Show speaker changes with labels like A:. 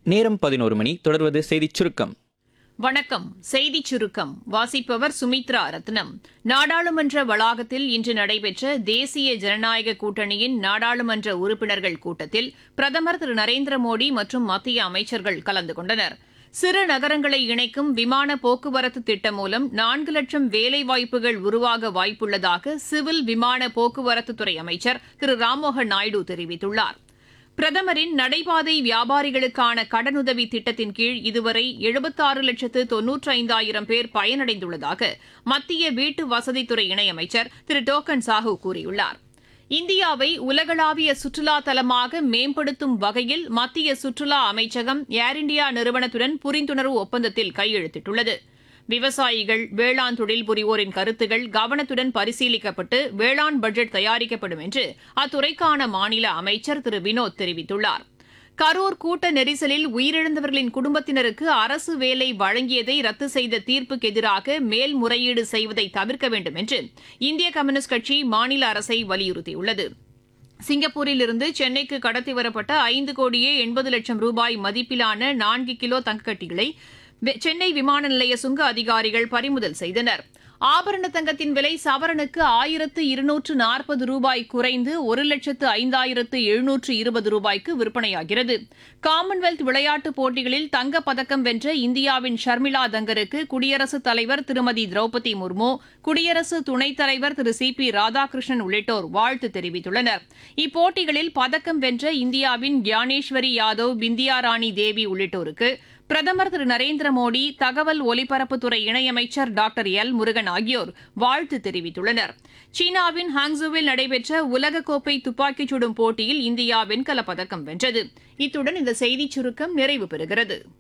A: நேரம் பதினோரு மணி தொடர்வது செய்திச் சுருக்கம்
B: வணக்கம் செய்திச் சுருக்கம் வாசிப்பவர் சுமித்ரா ரத்னம் நாடாளுமன்ற வளாகத்தில் இன்று நடைபெற்ற தேசிய ஜனநாயக கூட்டணியின் நாடாளுமன்ற உறுப்பினர்கள் கூட்டத்தில் பிரதமர் திரு நரேந்திர மோடி மற்றும் மத்திய அமைச்சர்கள் கலந்து கொண்டனர் சிறு நகரங்களை இணைக்கும் விமான போக்குவரத்து திட்டம் மூலம் நான்கு லட்சம் வேலைவாய்ப்புகள் உருவாக வாய்ப்புள்ளதாக சிவில் விமான போக்குவரத்துத்துறை அமைச்சர் திரு ராம்மோகன் நாயுடு தெரிவித்துள்ளார் பிரதமரின் நடைபாதை வியாபாரிகளுக்கான கடனுதவி திட்டத்தின் கீழ் இதுவரை எழுபத்தாறு லட்சத்து தொன்னூற்றி ஐந்தாயிரம் பேர் பயனடைந்துள்ளதாக மத்திய வீட்டு வசதித்துறை இணையமைச்சர் திரு டோக்கன் சாஹூ கூறியுள்ளார் இந்தியாவை உலகளாவிய சுற்றுலா தலமாக மேம்படுத்தும் வகையில் மத்திய சுற்றுலா அமைச்சகம் ஏர் இண்டியா நிறுவனத்துடன் புரிந்துணர்வு ஒப்பந்தத்தில் கையெழுத்திட்டுள்ளது விவசாயிகள் வேளாண் தொழில் புரிவோரின் கருத்துகள் கவனத்துடன் பரிசீலிக்கப்பட்டு வேளாண் பட்ஜெட் தயாரிக்கப்படும் என்று அத்துறைக்கான மாநில அமைச்சர் திரு வினோத் தெரிவித்துள்ளார் கரூர் கூட்ட நெரிசலில் உயிரிழந்தவர்களின் குடும்பத்தினருக்கு அரசு வேலை வழங்கியதை ரத்து செய்த தீர்ப்புக்கு எதிராக மேல்முறையீடு செய்வதை தவிர்க்க வேண்டும் என்று இந்திய கம்யூனிஸ்ட் கட்சி மாநில அரசை வலியுறுத்தியுள்ளது சிங்கப்பூரில் இருந்து சென்னைக்கு கடத்தி வரப்பட்ட ஐந்து கோடியே எண்பது லட்சம் ரூபாய் மதிப்பிலான நான்கு கிலோ தங்கக்கட்டிகளை வெ- சென்னை விமான நிலைய சுங்க அதிகாரிகள் பறிமுதல் செய்தனர் ஆபரண தங்கத்தின் விலை சவரனுக்கு ஆயிரத்து இருநூற்று நாற்பது ரூபாய் குறைந்து ஒரு லட்சத்து ஐந்தாயிரத்து எழுநூற்று இருபது ரூபாய்க்கு விற்பனையாகிறது காமன்வெல்த் விளையாட்டுப் போட்டிகளில் தங்கப் பதக்கம் வென்ற இந்தியாவின் ஷர்மிளா தங்கருக்கு குடியரசுத் தலைவர் திருமதி திரௌபதி முர்மு குடியரசு துணைத் தலைவர் திரு சி பி ராதாகிருஷ்ணன் உள்ளிட்டோர் வாழ்த்து தெரிவித்துள்ளனர் இப்போட்டிகளில் பதக்கம் வென்ற இந்தியாவின் கியானேஸ்வரி யாதவ் பிந்தியா ராணி தேவி உள்ளிட்டோருக்கு பிரதமர் திரு நரேந்திர மோடி தகவல் ஒலிபரப்புத்துறை இணையமைச்சர் டாக்டர் எல் முருகன் ஆகியோர் வாழ்த்து தெரிவித்துள்ளனர் சீனாவின் ஹாங்ஸுவில் நடைபெற்ற உலகக்கோப்பை துப்பாக்கிச் சுடும் போட்டியில் இந்தியா வெண்கலப் பதக்கம் வென்றது இத்துடன் இந்த செய்திச் சுருக்கம் நிறைவு பெறுகிறது